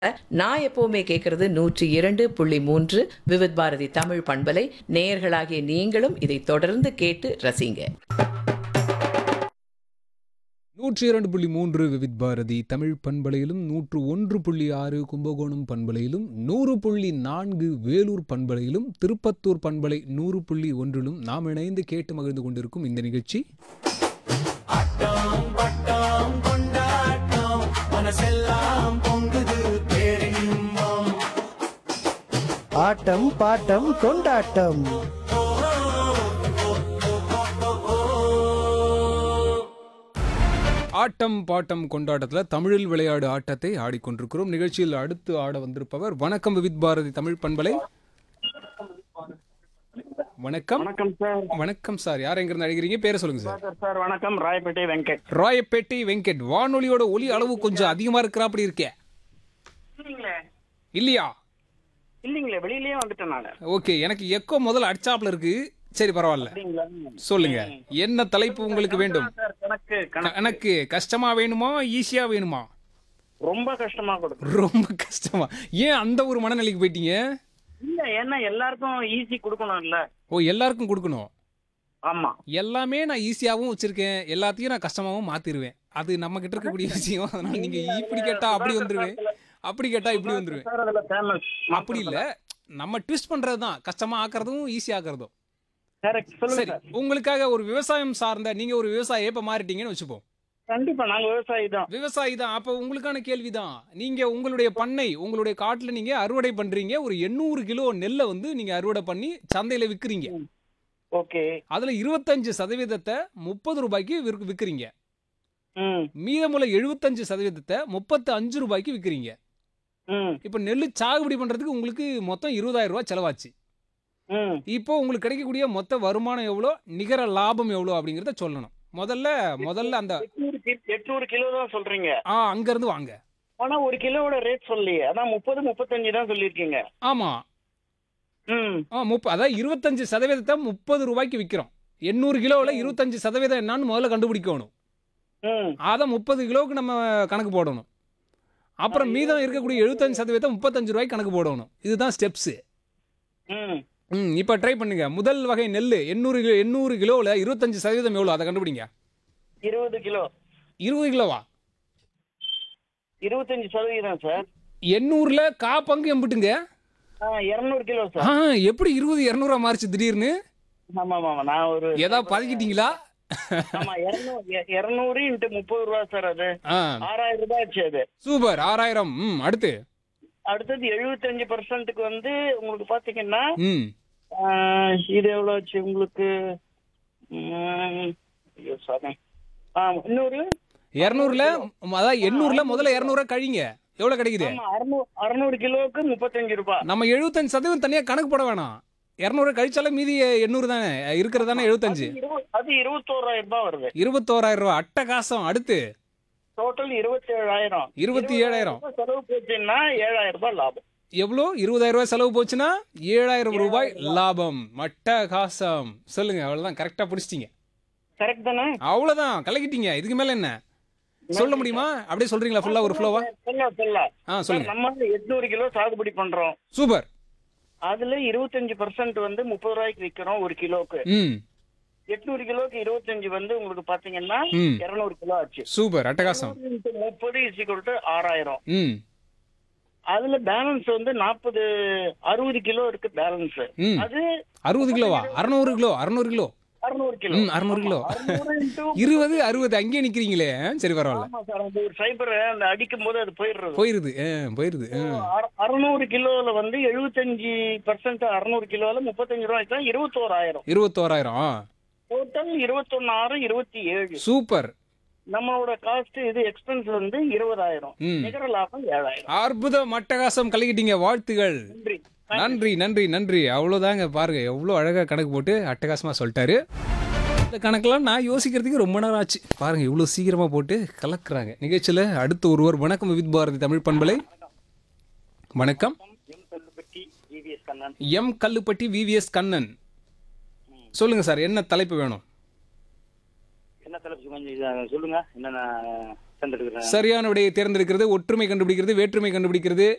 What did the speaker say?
நான் எப்பவுமே கேட்கறது நூற்றி இரண்டு புள்ளி மூன்று விவித் பாரதி தமிழ் பண்பலை நேயர்களாகிய நீங்களும் இதை தொடர்ந்து கேட்டு ரசிங்க நூற்றி இரண்டு புள்ளி மூன்று விவித் பாரதி தமிழ் பண்பலையிலும் நூற்று ஒன்று புள்ளி ஆறு கும்பகோணம் பண்பலையிலும் நூறு புள்ளி நான்கு வேலூர் பண்பலையிலும் திருப்பத்தூர் பண்பலை நூறு புள்ளி ஒன்றிலும் நாம் இணைந்து கேட்டு மகிழ்ந்து கொண்டிருக்கும் இந்த நிகழ்ச்சி ஆட்டம் பாட்டம் கொண்டாட்டம் ஆட்டம் பாட்டம் கொண்டாட்டத்தில் தமிழில் விளையாடு ஆட்டத்தை ஆடிக்கொண்டிருக்கிறோம் நிகழ்ச்சியில் அடுத்து ஆட வந்திருப்பவர் வணக்கம் விவித் பாரதி தமிழ் பண்பலை வணக்கம் வணக்கம் சார் வணக்கம் சார் யார் எங்கிருந்து அழைக்கிறீங்க பேரை சொல்லுங்க சார் சார் சார் வணக்கம் ராயப்பேட்டை வெங்கட் ராயப்பேட்டை வெங்கட் வானொலியோட ஒலி அளவு கொஞ்சம் அதிகமா இருக்கிறாப்படி இருக்கே இல்லைங்களே இல்லையா இல்லைங்களே வெளியிலயே வந்துட்டேன் நான் ஓகே எனக்கு எக்கோ முதல்ல அடிச்சாப்ல இருக்கு சரி பரவாயில்ல அப்படிங்களா சொல்லுங்க என்ன தலைப்பு உங்களுக்கு வேண்டும் சார் கணக்கு கணக்கு எனக்கு கஷ்டமா வேணுமா ஈஸியா வேணுமா ரொம்ப கஷ்டமா கொடுக்கும் ரொம்ப கஷ்டமா ஏன் அந்த ஒரு மனநிலைக்கு போயிட்டீங்க இல்ல ஏன்னா எல்லாருக்கும் ஈஸி கொடுக்கணும்ல ஓ எல்லாருக்கும் கொடுக்கணும் ஆமா எல்லாமே நான் ஈஸியாவும் வச்சிருக்கேன் எல்லாத்தையும் நான் கஷ்டமாவும் மாத்திருவேன் அது நம்ம கிட்ட இருக்கக்கூடிய விஷயம் அதனால நீங்க இப்படி கேட்டா அப்படி வந்துருவேன் அப்படி கேட்டா இப்படி வந்துருவேன் சார் அதுல ஃபேமஸ் அப்படி இல்ல நம்ம ட்விஸ்ட் பண்றதுதான் கஷ்டமா ஆக்குறதும் ஈஸி ஆக்குறதும் கரெக்ட் சொல்லுங்க சரி சார் உங்களுக்காக ஒரு விவசாயம் சார்ந்த நீங்க ஒரு விவசாயி இப்ப மாறிட்டீங்கன்னு வச்சுப்போம் கண்டிப்பா நாங்க விவசாயி தான் விவசாயி தான் அப்ப உங்களுக்கான கேள்விதான் நீங்க உங்களுடைய பண்ணை உங்களுடைய காட்டுல நீங்க அறுவடை பண்றீங்க ஒரு எண்ணூறு கிலோ நெல்லை வந்து நீங்க அறுவடை பண்ணி சந்தையில விக்கிறீங்க ஓகே அதுல இருபத்தஞ்சு சதவீதத்தை முப்பது ரூபாய்க்கு விற்க- விக்கிறீங்க ம் மீதமுள்ள எழுபத்தஞ்சு சதவீதத்தை முப்பத்து அஞ்சு ரூபாய்க்கு விக்கிறீங்க ம் இப்ப நெல் சாகுபடி பண்றதுக்கு உங்களுக்கு மொத்தம் இருபதாயிரம் ரூபாய் செலவாச்சு ம் இப்போ உங்களுக்கு கிடைக்கக்கூடிய மொத்த வருமானம் எவ்வளோ நிகர லாபம் எவ்வளோ அப்படிங்கறத சொல்லணும் முதல்ல முதல்ல அந்த எட்நூறு கி- எட்நூறு கிலோ தான் சொல்றீங்க ஆ அங்க இருந்து வாங்க ஆனா ஒரு கிலோவோட ரேட் சொல்லியே அதான் முப்பது முப்பத்தஞ்சு தான் சொல்லியிருக்கீங்க ஆமா ம் ஆ முப்ப அதாவது இருபத்தஞ்சு சதவீதத்தை முப்பது ரூபாய்க்கு விற்கிறோம் எண்ணூறு கிலோவில் இருபத்தஞ்சு சதவீதம் என்னன்னு முதல்ல கண்டுபிடிக்கணும் ம் அதை முப்பது கிலோவுக்கு நம்ம கணக்கு போடணும் அப்புறம் மீதம் இருக்கக்கூடிய எழுபத்தஞ்சு சதவீதம் முப்பத்தஞ்சு ரூபாய்க்கு கணக்கு போடணும் இதுதான் ஸ்டெப்ஸு ம் ம் இப்போ ட்ரை பண்ணுங்க முதல் வகை நெல் எண்ணூறு கிலோ எண்ணூறு கிலோவில் இருபத்தஞ்சு சதவீதம் எவ்வளோ அதை கண்டுபிடிங்க இருபது கிலோ இருபது கிலோவா இருபத்தஞ்சு சதவீதம் சார் எண்ணூறில் கா பங்கு எம்பிட்டுங்க ஆ இரநூறு கிலோ ஆ சார் எப்படி இருபது இரநூறுவா மாறிச்சு திடீர்னு ஆமா ஆமா நான் ஒரு ஏதாவது பதுக்கிட்டீங்களா ஆமா இருநூறு இருநூறு இன்ட்டு முப்பது ரூபா சார் அது ஆ ஆறாயிரம் ரூபாய் ஆச்சு அது சூப்பர் ஆறாயிரம் ம் அடுத்து அடுத்தது எழுபத்தஞ்சு பர்சன்ட்டுக்கு வந்து உங்களுக்கு பாத்தீங்கன்னா ம் ஆ, இது எவ்வளவு ஆச்சு உங்களுக்கு ம், ஐயோ சாமி ஆ இன்னொரு இரநூறுல அதாவது எண்ணூறுல முதல்ல இரநூறுவா கழிங்க எவ்வளோ கிடைக்குது ஆமா அறுநூறு அறுநூறு கிலோவுக்கு முப்பத்தஞ்சு ரூபாய் நம்ம எழுபத்தஞ்சு சதவீதம் தனியாக கணக்கு போட வேணாம் இரநூறு கழிச்சாலும் மீதி எண்ணூறு தானே இருக்கிறது தானே எழுபத்தஞ்சு அது இருபது- அது இருபத்தோராயிரம் ரூபாய் வருது இருபத்தோராயிரம் ரூபா அட்டகாசம் அடுத்து டோட்டல் இருபத்தி ஏழாயிரம் இருபத்தி ஏழாயிரம் செலவு போச்சுன்னா ஏழாயிரம் ரூபாய் லாபம் எவ்வளோ இருபதாயிரம் ரூபாய் செலவு போச்சுன்னா ஏழாயிரம் ரூபாய் லாபம் அட்டகாசம் சொல்லுங்க அவ்வளோதான் கரெக்டாக பிடிச்சிட்டீங்க கரெக்ட் தானே அவ்வளோதான் கலக்கிட்டீங்க இதுக்கு மேலே என்ன சொல்ல முடியுமா அப்படியே சொல்றீங்களா ஃபுல்லாக ஒரு ஃப்ளோவா சொல்ல சொல்ல ஆ சொல்லுங்க நம்ம எட்நூறு கிலோ சாகுபடி பண்றோம் சூப்பர் அதுல இருபத்தஞ்சு பர்சன்ட் வந்து முப்பது ரூபாய்க்கு விக்கிறோம் ஒரு கிலோக்கு ம் எட்நூறு கிலோக்கு இருபத்தஞ்சு வந்து உங்களுக்கு பாத்தீங்கன்னா ம் இருநூறு கிலோ ஆச்சு சூப்பர் அட்டகாசம் into முப்பது இசிக்கல் டு ஆறாயிரம் ம் அதுல பேலன்ஸ் வந்து நாற்பது அறுபது கிலோ இருக்கு பேலன்ஸ் ம் அது அறுபது கிலோவா அறுநூறு கிலோ அறுநூறு கிலோ அறுநூறு கிலோ ம் அறுநூறு கிலோ அறுநூறு into இருபது அறுபது அங்கேயே நிக்கிறீங்களே சரி பரவாயில்ல ஆமா சார் அந்த ஒரு ஃபைபர் அந்த அடிக்கும் போது அது போயிடுறது போயிருது ஆ, போயிருது ஆ. அற- அறுநூறு கிலோல வந்து எழுபத்தஞ்சு பர்சன்ட் அறுநூறு கிலோல முப்பத்தஞ்சு ரூபாய்க்கு தான் இருபத்தோராயிரம் இருபத்தோராயிரம் ஆ. டோட்டல் இருபத்தொன்னாயிரம் இருபத்தி ஏழு சூப்பர் நம்மளோட காஸ்ட் இது எக்ஸ்பென்ஸ் வந்து இருபதாயிரம் ம் நிகர லாபம் ஏழாயிரம் அற்புதம் அட்டகாசம் கலக்கிட்டீங்க வாழ்த்துகள் நன்றி நன்றி நன்றி நன்றி அவ்வளோதாங்க பாருங்க எவ்வளோ அழகாக கணக்கு போட்டு அட்டகாசமா சொல்லிட்டாரு இந்த கணக்கெல்லாம் நான் யோசிக்கிறதுக்கு ரொம்ப நேரம் ஆச்சு பாருங்க இவ்வளோ சீக்கிரமா போட்டு கலக்குறாங்க நிகழ்ச்சியில் அடுத்து ஒருவர் வணக்கம் வித் பாரதி தமிழ் பண்பலை வணக்கம் M Kalluppatti GVS Kannan M Kalluppatti VVS Kannan சொல்லுங்க சார் என்ன தலைப்பு வேணும் என்ன தலைப்பு கொஞ்சம் இத சொல்லுங்க என்னென்ன தந்துருக்குறேன் சரியான விடையை தேர்ந்தெடுக்கிறது ஒற்றுமை கண்டுபிடிக்கிறது வேற்றுமை கண்டுபிடிக்கிறது